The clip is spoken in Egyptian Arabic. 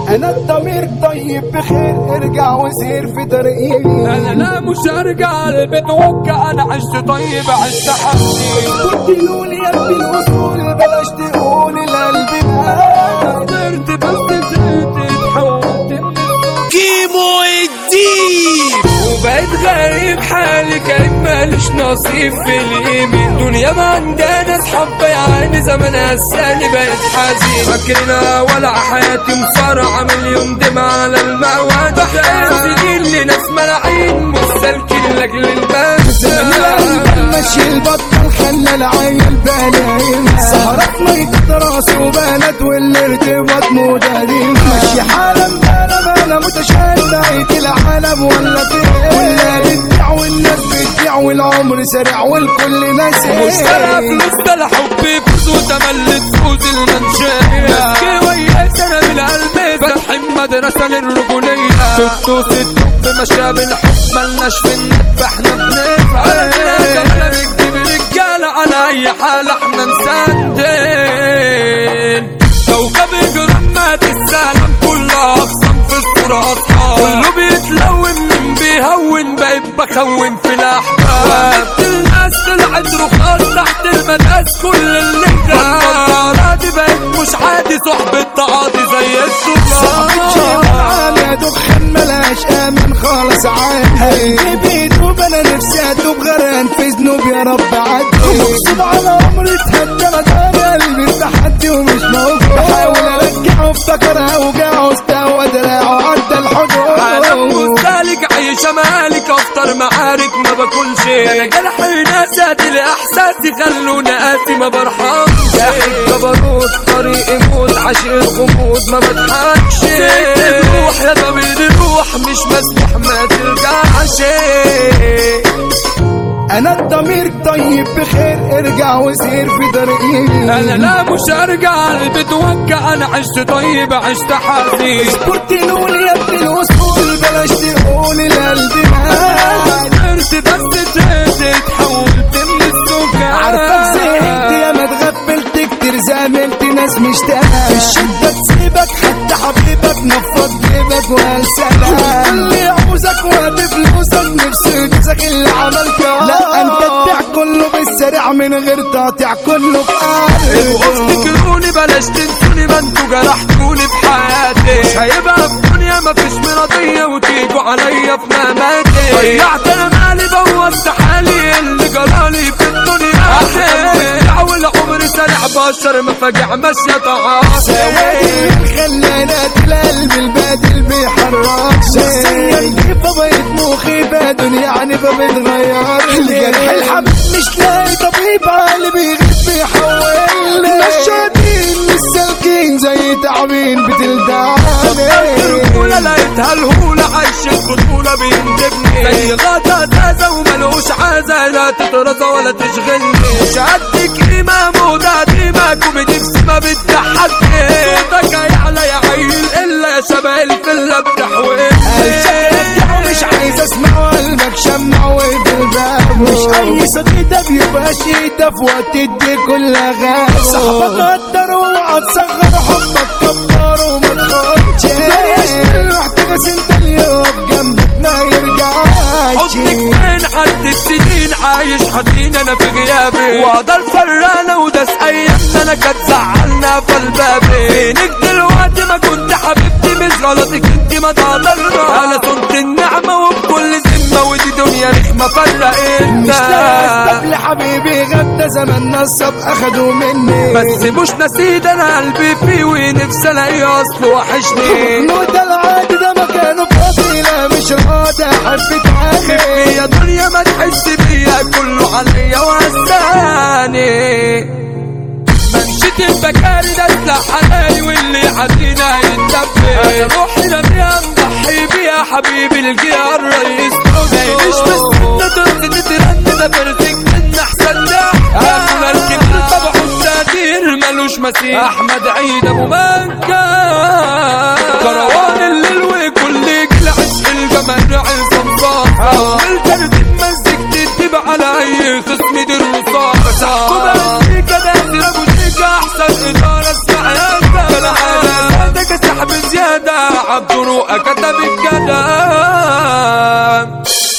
انا الضمير طيب بخير ارجع وسير في طريقي انا لا مش هرجع البيت وكا انا عشت طيب عشت حبي قلتلوا لي يا ابني الاصول بلاش تقول القلب بقى قدرت بس زيت اتحولت من كيمو الديب وبقيت غريب حالي كان ماليش نصيب في اليمين دنيا ما عندنا اصحاب يعني زمان هساني بقيت حزين فاكرنا ولا حياتي مصارعة مليون دمع على المواد بحياتي سنين لناس ملاعين مستلكين لاجل زمان القلب البس ماشي البطل خلى العيل بالايم سهرات ميتة راسي وبنات والارتباط مدارين ماشي حالا بلا انا متشائم بقيت العالم ولا فين ولا بتبيع والناس بتبيع والعمر سريع والكل ناسي مشترى فلوس ده الحب يفوز وتملي تفوز المنشأة ماسكي وياي سنة بالقلب فاتحين مدرسة للرجولية ست وست بمشى بالحب ملناش في النت احنا بنفعل كمان بنجيب رجالة على أي حال احنا نسندل كوكب جرام مات السلام كله أقسم في الصورة أصحاب كله بيتلون من بيهون بقيت بخون في الأحباب الناس طلعت رخاص تحت المداس كل اللي جرى دي بقت مش عادي صحبة تعاطي زي السجار عام يا دخان ملاش امن خالص عادي بيدوب انا نفسي ادوب غرقان في ذنوب يا رب عدي مقصود على عمري اتهدى انا دار قلبي التحدي ومش موجود بحاول ارجعه افتكر اوجاعه استوى دراعه عدى عالم الحدود مستهلك عيش مالك افطر معارك ما باكلش انا جرح ناساتي لاحساسي خلوني قاسي ما برحمش جبروت طريقي موت عشير غموض ما بضحكش سكت روح يا ضميري روح مش مسموح ما ترجعش انا الضمير طيب بخير ارجع وسير في طريقي انا لا مش هرجع البيت وكا انا عشت طيب عشت حزين قلت لي يا ابني الاصول بلاش تقول القلب مات قدرت بس زيت اتحولت من السكان عارفك زهقت يا ما اتغفلت كتير زاملت ناس مشتاقة في الشدة تسيبك حتى حبيبك نفض جيبك وقال سلام اللي يعوزك وقت فلوسك نفسي يجوزك اللي عملته لا انت تبيع كله بالسريع من غير تقطيع كله بقلب افتكروني بلاش تنسوني ما انتوا جرحتوني في حياتي مش هيبقى في الدنيا مفيش مرضية وتيجوا عليا في مماتي ضيعت انا مالي بوظت حالي اللي جرالي في الدنيا احب والعمر سريع بشر مفاجع ماشية تعاطي سوادي خلانات القلب البادل بيحرك شخصيا كيف بقيت مخيبة دنيا يعني فبتغير الجرح الحبيب مش لاقي طبيب عالي بيغيب بيحول نشاطين مش سالكين زي تعبين بتلدعني الرجولة لقيتها الهولة عايش البطولة بيندبني زي غدا تازة وملوش عازة لا تترزى ولا تشغلني مش قدك قيمة موضة قديمة كوميدي في ما بتضحكني صوتك هيعلى يا عيل إلا يا شبه الفلة بتحويل مش عايز اسمع قلبك شمع وفي الباب مش اي صديق ده بيبقى شيء في وقت دي كل غاب صاحبك قدر اوعى تصغر حبك كبر وما تخافش محتاج انت اللي يقف جنبك ما يرجعش حضنك فين حد السنين عايش حزين انا في غيابي وقدر فرقنا وداس ايامنا انا كانت زعلنا في البابي فينك دلوقتي ما كنت حبيبتي مش غلطك انت ما تقدرنا انا صنت النعمة وبكل ذمة ودي دنيا رخمة مش فرقتنا لاقي حبيبي غدا زمان نصب اخدوا مني بس مش نسيت انا قلبي فيه ونفسي الاقيه اصله وحشني نو ده العادي ده مكانه فاضي لا مش راضي احب تعاني يا دنيا ما تحس بيا كله عليا وهساني منشد البكاري ده سلاح حلالي واللي عدينا هيتدبر انا روحي رميها نضحي بيها حبيبي الجيار رئيس ماليش بس انت ترن ده برزق من احسن ده انا الكبير طبعه التقدير ملوش مثيل احمد عيد ابو مكة كروان الليل وكل جلع الجمال عصام صاصة اول ترتيب مزيك تدب على اي خصم دي الرصاصة تحكم مزيكا ده ابو شيكا احسن ادارة اسمع يا انت بالعادة صوتك سحب زيادة يبقى كتب الكلام